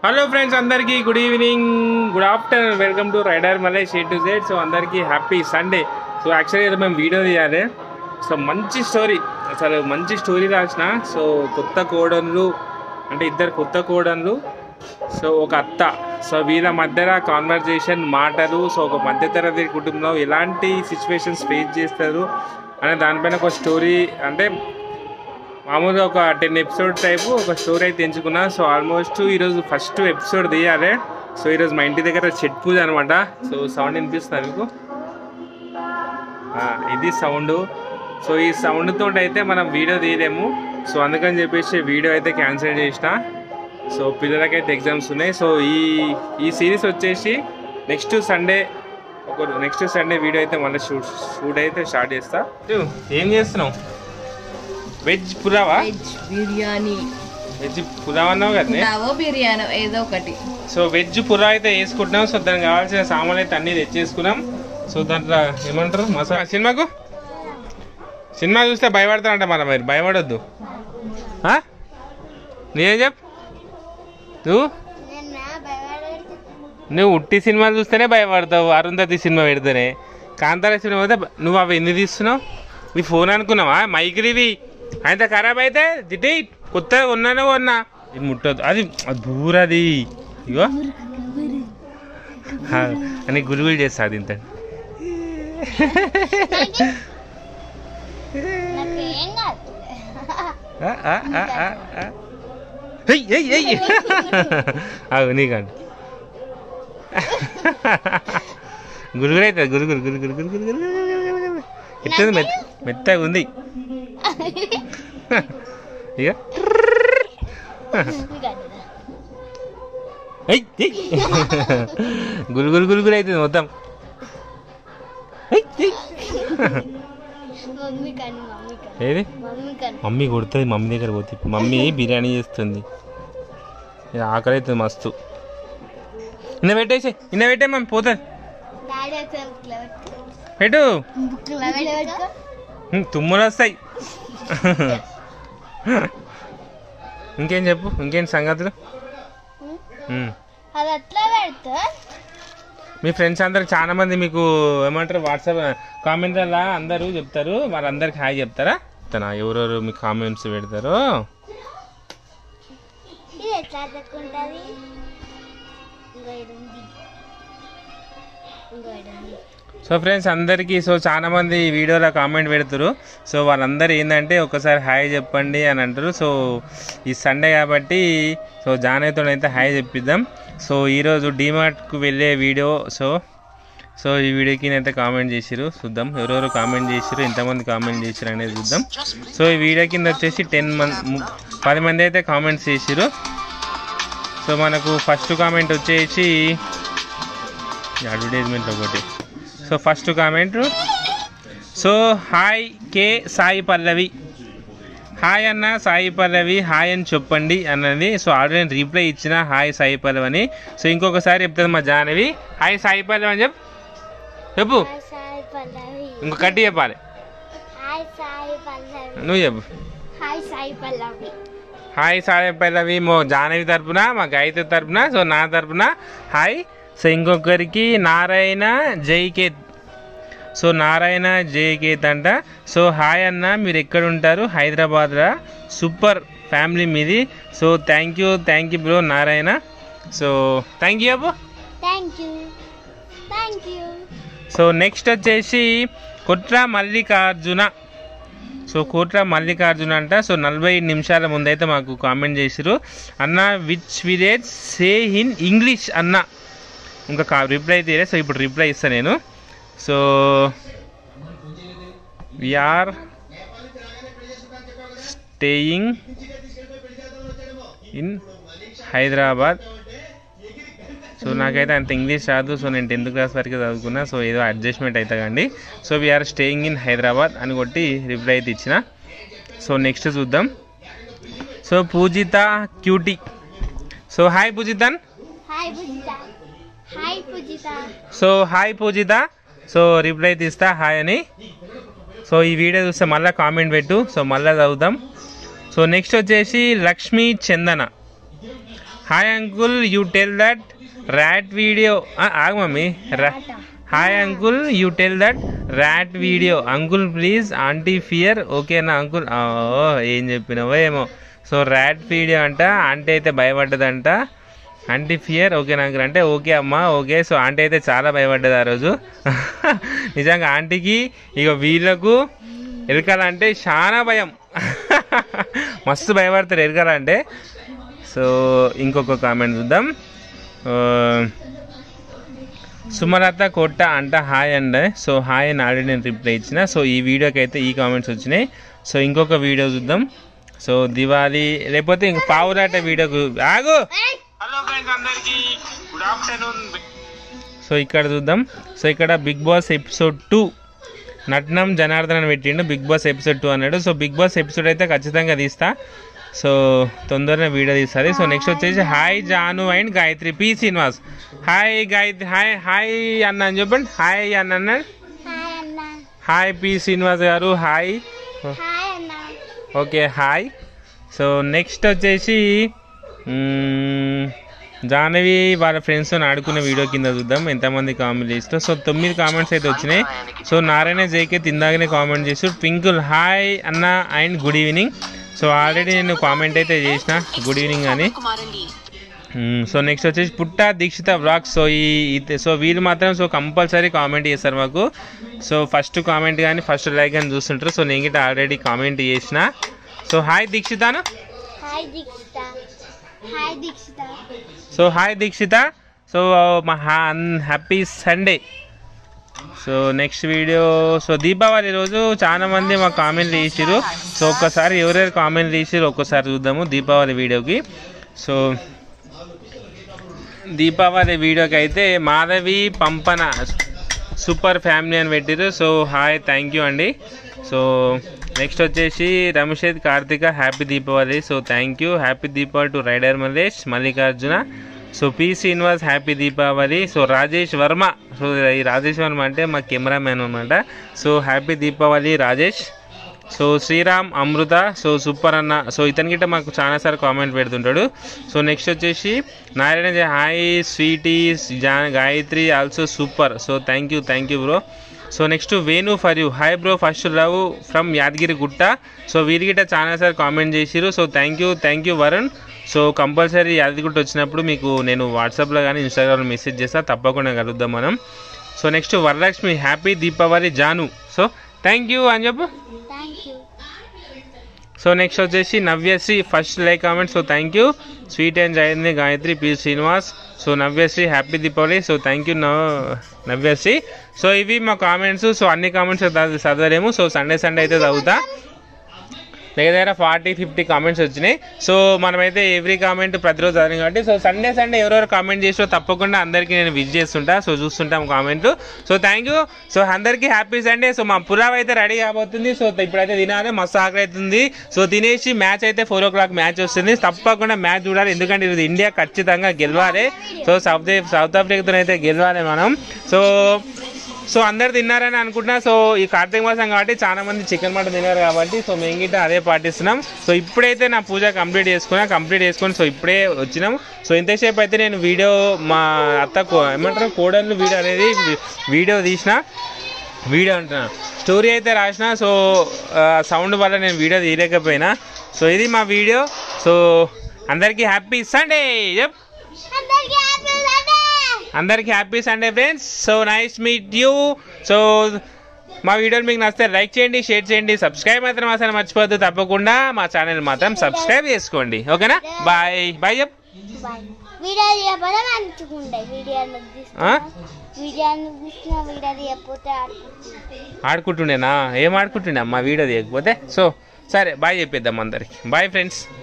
Hello friends అందరికీ good evening good afternoon welcome to rider Mallesh A to Z so అందరికీ happy Sunday so actually మేము video తీయాలి so మంచి story అసలు మంచి స్టోరీ రాసిన సో కొత్త కోడన్లు అంటే ఇద్దరు కొత్త కోడన్లు సో ఒక అత్త సో వీళ్ళ మధ్యన కాన్వర్జేషన్ మాటలు సో ఒక మధ్యతరగతి కుటుంబంలో ఎలాంటి సిచ్యువేషన్స్ ఫేస్ చేస్తారు అనే దానిపైన ఒక స్టోరీ అంటే మామూలుగా ఒక టెన్ ఎపిసోడ్ టైపు ఒక స్టోరీ అయితే ఎంచుకున్నా సో ఆల్మోస్ట్ ఈరోజు ఫస్ట్ ఎపిసోడ్ తీయాలి సో ఈరోజు మా ఇంటి దగ్గర చెట్ పూజ అనమాట సో సౌండ్ వినిపిస్తుంది మీకు ఆ, ఇది సౌండ్ సో ఈ సౌండ్తో అయితే మనం వీడియో తీయలేము సో అందుకని చెప్పేసి వీడియో అయితే క్యాన్సిల్ చేసిన సో పిల్లలకైతే ఎగ్జామ్స్ ఉన్నాయి సో ఈ ఈ సిరీస్ వచ్చేసి నెక్స్ట్ సండే ఒక నెక్స్ట్ సండే వీడియో అయితే మళ్ళీ షూట్ షూట్ అయితే స్టార్ట్ చేస్తా ఏం చేస్తున్నావు వెజ్ పులావా వెజ్ బిర్యానీ వెజ్ పులావ్ అన్నావు కదా పులావో బిర్యానీ ఏదో ఒకటి సో వెజ్ పులావ్ అయితే వేసుకుంటున్నాం సో దానికి కావాల్సిన సామాన్లు అయితే అన్ని తెచ్చేసుకున్నాం సో దాంట్లో ఏమంటారు మసాలా సినిమాకు సినిమా చూస్తే భయపడతారంట మన మీరు భయపడొద్దు ఆ? నేనేం చెప్ నువ్వు నువ్వు ఉట్టి సినిమాలు చూస్తేనే భయపడతావు అరుంధతి సినిమా పెడితేనే కాంతార సినిమా పోతే భ- నువ్వు అవి ఎన్ని తీస్తున్నావు నీ ఫోన్ అనుకున్నావా మైకులు ఇవి అయితే ఖరాబ్ అయితే జిటి కొత్తగా కొన్నానే కొన్నా ఇది ముట్టదు అది అది దూరది ఇగో హా, అని గురుగులు చేస్తా అది ఇంత ఆ, ఆ, ఆ, ఆ, ఆ. ఏయ్, ఏయ్, ఏయ్. అవు నీకండి గురుగురు అవుతుంది గురుగురు గురుగురు గురుగురు గురుగురు ఎట్టుంది మెత్త మెత్తగా ఉంది ఇక ఏయ్, ఏయ్. గురుగురు గురుగురు అవుతుంది మొత్తం ఏయ్, ఏయ్. మమ్మీ కను మమ్మీ కను ఏది మమ్మీ కను మమ్మీ కొడుతుంది మమ్మీ దగ్గర పోతే ఇప్పుడు మమ్మీ బిర్యానీ చేస్తుంది ఇక ఆకలి అవుతుంది మస్తు ఇన్న పెట్టేసి ఇన్న పెట్టే మమ్మీ పోతుంది డాడీ ఒకసారి బుక్లో పెట్టుకో పెట్టు బుక్లో పెట్టుకో ఉమ్, తుమ్ములు వస్తాయి ఇంకేం చెప్పు ఇంకేం సంగతులు ఉమ్. అది అట్లా పెడతా మీ ఫ్రెండ్స్ అందరికి చాలా మంది మీకు ఏమంటారు వాట్సాప్ కామెంట్లలో అందరూ చెప్తారు వాళ్ళందరికి హాయ్ చెప్తారా తన ఎవరెవరు మీ కామెంట్స్ పెడతారో ఇది ఎట్లా అతుక్కుంటుంది ఇంకో ఇది ఉంది ఇంకో ఇది ఉంది సో ఫ్రెండ్స్ అందరికీ సో చాలా మంది ఈ వీడియోలో కామెంట్ పెడతారు సో వాళ్ళందరూ ఏంటంటే ఒకసారి హాయ్ చెప్పండి అని అంటారు సో ఈ సండే కాబట్టి సో జానయ్యతో అయితే హాయ్ చెప్పిద్దాం సో ఈరోజు డీమార్ట్కు వెళ్ళే వీడియో సో సో ఈ వీడియోకి అయితే కామెంట్ చేసిరు చూద్దాం ఎవరెవరు కామెంట్ చేసిరు ఎంతమంది కామెంట్ చేసిరు అనేది చూద్దాం సో ఈ వీడియో కింద వచ్చేసి టెన్ మంది పది మంది అయితే కామెంట్స్ చేసిరు సో మనకు ఫస్ట్ కామెంట్ వచ్చేసి అడ్వర్టైజ్మెంట్ ఒకటి so first comment so hi K Sai Pallavi hi అన్న సాయి పల్లవి హాయ్ అని చెప్పండి అన్నది సో ఆల్రెడీ నేను రీప్లై ఇచ్చిన హాయ్ సాయి పల్లవి అని సో ఇంకొకసారి చెప్తుంది మా జానవి హాయ్ సాయి పల్లవి అని చెప్పు చెప్పు హాయ్ సాయి పల్లవి ఇంకొకటి చెప్పాలి హాయ్ సాయి పల్లవి నువ్వు చెప్పు హాయ్ సాయి పల్లవి హాయ్ సాయి పల్లవి మా జానవి తరపున మా గాయత్రి తరపున సో నా తరపున హాయ్ సో ఇంకొకరికి నారాయణ జైకేత్ సో నారాయణ జయకేత్ అంట సో హాయ్ అన్న మీరు ఎక్కడ ఉంటారు హైదరాబాద్రా సూపర్ ఫ్యామిలీ మీది so thank you thank you bro Narayana so thank you అబ్బు thank you thank you so next వచ్చేసి కుట్ర మల్లికార్జున సో కోట్ల మల్లికార్జున అంట సో నలభై నిమిషాల ముందైతే మాకు కామెంట్ చేసిరు అన్న which village say in English అన్న ఇంకా రిప్లై తీరే సో ఇప్పుడు రిప్లై ఇస్తాను నేను so we are staying in Hyderabad so నాకైతే అంత ఇంగ్లీష్ రాదు సో నేను టెన్త్ క్లాస్ వరకు చదువుకున్నా సో ఏదో అడ్జస్ట్మెంట్ అవుతుందండి so we are staying in Hyderabad అని కొట్టి రిప్లై అయితే ఇచ్చిన సో నెక్స్ట్ చూద్దాం so Pujitha cutie so hi పూజితన్ hi Pujitha hi Pujitha so hi Pujitha so reply తీస్తా హాయ్ అని సో ఈ వీడియో చూస్తే మళ్ళీ కామెంట్ పెట్టు సో మళ్ళీ చదువుదాం సో నెక్స్ట్ వచ్చేసి Lakshmi Chandana hi uncle you tell that rat video ఆగు మమ్మీ రా hi uncle you tell that rat video uncle please aunty fear ఓకేనా అంకుల్ ఓ ఏం చెప్పినావో ఏమో సో ర్యాట్ వీడియో అంట ఆంటీ అయితే భయపడ్డదంట ఆంటీ ఫియర్ ఓకే నాకు అంటే ఓకే అమ్మా ఓకే సో ఆంటీ అయితే చాలా భయపడ్డది ఆ రోజు నిజంగా ఆంటీకి ఇక వీళ్ళకు ఎరకాలంటే చాలా భయం మస్తు భయపడతారు ఎరకాలంటే సో ఇంకొక కామెంట్ చూద్దాం ఆ, సుమలత కొట్ట అంట హాయ్ అండి సో హాయ్ అని ఆల్రెడీ నేను రిప్లై ఇచ్చిన సో ఈ వీడియోకి అయితే ఈ కామెంట్స్ వచ్చినాయి సో ఇంకొక వీడియో చూద్దాం సో దివాళీ లేకపోతే ఇంక పావులాట వీడియోకు ఆగు హలో ఫ్రెండ్స్ అందరికి గుడ్ ఆఫ్టర్నూన్ సో ఇక్కడ చూద్దాం సో ఇక్కడ బిగ్ బాస్ ఎపిసోడ్ టూ నటనం జనార్దన్ అని పెట్టిండు బిగ్ బాస్ ఎపిసోడ్ టూ అన్నాడు సో బిగ్ బాస్ ఎపిసోడ్ అయితే ఖచ్చితంగా తీస్తా సో తొందరగా వీడియో తీస్తుంది సో నెక్స్ట్ వచ్చేసి hi Janu and Gayatri P Srinivas hi Gayatri hi hi అన్న అని చెప్పండి హాయ్ అన్న అన్నాడు హాయ్ అన్న hi P Srinivas garu hi hi అన్న ఓకే హాయ్ సో నెక్స్ట్ వచ్చేసి మ్మ్, జాహ్నవి వాళ్ళ ఫ్రెండ్స్తో ఆడుకున్న వీడియో కింద చూద్దాం ఎంతమంది కామెంట్ చేసినా సో తొమ్మిది కామెంట్స్ అయితే వచ్చినాయి సో నారాయణ జైకే తిందాకనే కామెంట్ చేసి ట్వింకుల్ హాయ్ అన్న and good evening so already నేను కామెంట్ అయితే చేసిన గుడ్ ఈవినింగ్ అని మ్మ్, సో నెక్స్ట్ వచ్చేసి పుట్ట దీక్షిత బ్లాగ్ సో ఈ ఈ- సో వీళ్ళు మాత్రం సో కంపల్సరీ కామెంట్ చేస్తారు మాకు సో ఫస్ట్ కామెంట్ కానీ ఫస్ట్ లైక్ అని చూస్తుంటారు సో నేను గిట్ట ఆల్రెడీ కామెంట్ చేసిన సో హాయ్ దీక్షితాను hi Dikshitha hi Dikshitha so hi Dikshitha so మా happy Sunday so next video so Deepavali రోజు చాలా మంది మా కామెంట్లు చేసిరు సో ఒక్కసారి ఎవరెవరు కామెంట్లు చేసిరు ఒక్కసారి చూద్దాము దీపావళి వీడియోకి సో దీపావళి వీడియోకి అయితే మాధవి పంపన సూపర్ ఫ్యామిలీ అని పెట్టిరు సో హాయ్ థ్యాంక్ యూ అండి సో నెక్స్ట్ వచ్చేసి Ramesh Karthika happy Deepavali so thank you happy Deepavali to rider Mallesh Mallikarjuna so P Srinivas happy Deepavali so Rajesh Varma so ఈ రాజేష్ వర్మ అంటే మా కెమెరామ్యాన్ అనమాట so happy Deepavali Rajesh so Sriram Amrutha so super అన్న సో ఇతని గిట్ట మాకు చాలాసార్లు కామెంట్ పెడుతుంటాడు సో నెక్స్ట్ వచ్చేసి నారాయణ జై హాయ్ స్వీటీ జా Gayatri also super so thank you thank you bro so next Venu for you hi bro first love from Yadagiri Gutta so వీరి గిట్ట చాలాసార్లు కామెంట్ చేసిరు so thank you thank you Varun so compulsory Yadagirigutta వచ్చినప్పుడు మీకు నేను వాట్సాప్లో కానీ ఇన్స్టాగ్రామ్లో మెసేజ్ చేస్తా తప్పకుండా కలుద్దాం మనం so next Varalakshmi happy Deepavali Janu so thank you అని చెప్పు థ్యాంక్ యూ సో నెక్స్ట్ వచ్చేసి Navyasri first like comment so thank you sweet and Jayanthi Gayatri P Srinivas so Navyasri happy Deepavali so thank you Navyasri so ఇవి మా కామెంట్స్ సో అన్ని కామెంట్స్ చదవలేము సో సండే సండే అయితే చదువుతా దగ్గర దగ్గర ఫార్టీ ఫిఫ్టీ కామెంట్స్ వచ్చినాయి సో మనమైతే ఎవ్రీ కామెంట్ ప్రతిరోజు చదివాం కాబట్టి సో సండే సండే ఎవరెవరు కామెంట్ చేసినా తప్పకుండా అందరికీ నేను విజ్ చేస్తుంటా సో చూస్తుంటాం comment so thank you so అందరికీ హ్యాపీ సండే సో మా పులావ్ అయితే రెడీ కాబోతుంది సో ఇప్పుడైతే తినాలి మస్తు ఆకలి అవుతుంది సో తినేసి మ్యాచ్ అయితే ఫోర్ ఓ క్లాక్ మ్యాచ్ వస్తుంది తప్పకుండా మ్యాచ్ చూడాలి ఎందుకంటే ఇది ఇండియా ఖచ్చితంగా గెలవాలి సో సౌత్ సౌత్ ఆఫ్రికాతో అయితే గెలవాలి మనం సో సో అందరు తిన్నారని అనుకుంటున్నా సో ఈ కార్తీక మాసం కాబట్టి చాలా మంది చికెన్ మటన్ తిన్నారు కాబట్టి సో మేము గిట్ట అదే పాటిస్తున్నాం సో ఇప్పుడైతే నా పూజ కంప్లీట్ చేసుకున్నా కంప్లీట్ చేసుకొని సో ఇప్పుడే వచ్చినాం సో ఇంతసేపు అయితే నేను వీడియో మా అత్త కో- ఏమంటారు కోడళ్ళు వీడియో అనేది వీడియో తీసిన వీడియో అంటున్నా స్టోరీ అయితే రాసిన సో సౌండ్ వల్ల నేను వీడియో తీయలేకపోయినా సో ఇది మా వీడియో సో అందరికీ హ్యాపీ సండే చెప్ అందరికీ హ్యాపీ సండే అందరికీ happy Sunday friends so nice meet you so మా వీడియోలు మీకు నచ్చితే లైక్ చేయండి షేర్ చేయండి సబ్స్క్రైబ్ మాత్రం అసలు మర్చిపోద్దు తప్పకుండా మా ఛానల్ మాత్రం సబ్స్క్రైబ్ చేసుకోండి ఓకేనా బాయ్ బాయ్ చెప్ బాయ్ వీడియో తీయకపోతే మంచుకుండే వీడియో ఆ? వీడియో చూసిన వీడియో తీయకపోతే ఆడుకుంటుంది ఆడుకుంటుండేనా ఏం ఆడుకుంటుండే అమ్మా వీడియో తీయకపోతే సో సరే బాయ్ చెప్పేద్దాం అందరికి బాయ్ ఫ్రెండ్స్